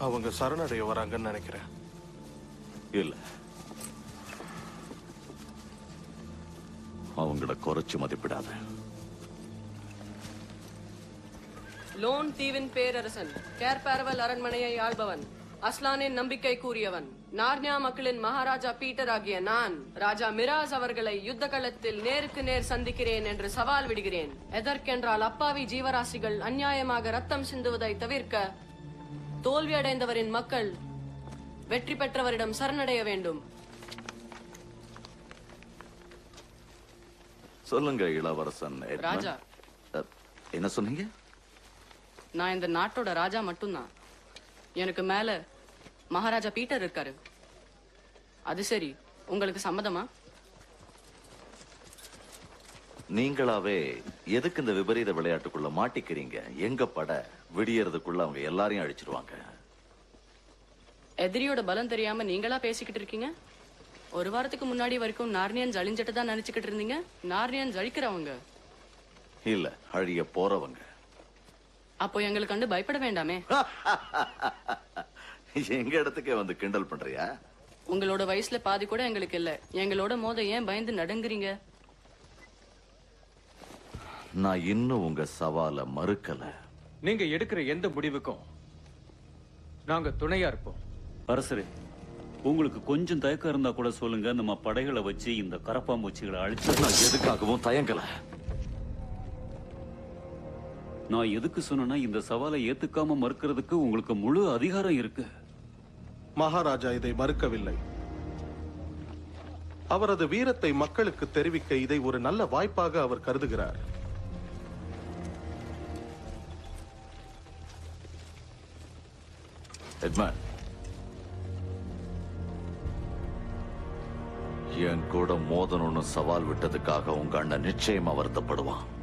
அவங்க சரணடைய வராங்கன்னு நினைக்கிறேன் இல்ல அவங்கள குறைச்சு மதிப்பிடாத லோன் தீவின் பேரரசன் கேர்பாரவல் அரண்மனையை ஆள்பவன் அஸ்லானின் நம்பிக்கை கூறியவன் நார்னியா மக்களின் மகாராஜா பீட்டர் ஆகிய நான் ராஜா மிராஸ் அவர்களை யுத்த களத்தில் நேருக்கு நேர் சந்திக்கிறேன் என்று சவால் விடுகிறேன் எதற்கென்றால் அப்பாவி ஜீவராசிகள் அநியாயமாக ரத்தம் சிந்துவதை தவிர்க்க தோல்வியடைந்தவரின் மக்கள் வெற்றி பெற்றவரிடம் சரணடைய வேண்டும் சொல்லுங்க இளவரசன் எட்மண்ட். ராஜா. அ, என்ன சொன்னீங்க நான் இந்த நாட்டோட ராஜா மட்டும்தான் எனக்கு மேல மகாராஜா பீட்டர் இருக்காரு அது சரி உங்களுக்கு சம்மதமா நீங்களாவே எதுக்கு இந்த விபரீத விளையாட்டுக்குள்ள மாட்டிக்கிறீங்க எங்க பட விடியறதுக்குள்ள அவங்க எல்லாரையும் அழிச்சிருவாங்க எதிரியோட பலம் தெரியாம நீங்களா பேசிக்கிட்டு இருக்கீங்க ஒரு வாரத்துக்கு முன்னாடி வரைக்கும் நார்னியன் அழிஞ்சிட்டு தான் நினைச்சுக்கிட்டு இருந்தீங்க நார்னியன் அழிக்கிறவங்க இல்ல அழிய போறவங்க அப்போ எங்களை கண்டு பயப்பட வேண்டாமே எங்க இடத்துக்கே வந்து கிண்டல் பண்றியா உங்களோட வயசுல பாதி கூட எங்களுக்கு இல்ல எங்களோட மோத ஏன் பயந்து நடுங்குறீங்க நான் இன்னும் உங்க சவால மறுக்கல நீங்க எடுக்கிற எந்த முடிவுக்கும் நாங்க துணையா இருப்போம் அரசரே உங்களுக்கு கொஞ்சம் தயக்கம் இருந்தா கூட சொல்லுங்க நம்ம படைகளை வச்சு இந்த கரப்பாம்பூச்சிகளை அழிச்சு நான் எதுக்காகவும் தயங்கல நான் எதுக்கு சொன்னேன்னா இந்த சவாலை ஏத்துக்காம மறுக்கிறதுக்கு உங்களுக்கு முழு அதிகாரம் இருக்கு மகாராஜா இதை மறுக்கவில்லை அவரது வீரத்தை மக்களுக்கு தெரிவிக்க இதை ஒரு நல்ல வாய்ப்பாக அவர் கருதுகிறார் எட்மன் என் கூட மோதணும்னு சவால் விட்டதுக்காக உங்க அண்ணன் நிச்சயமா வருத்தப்படுவான்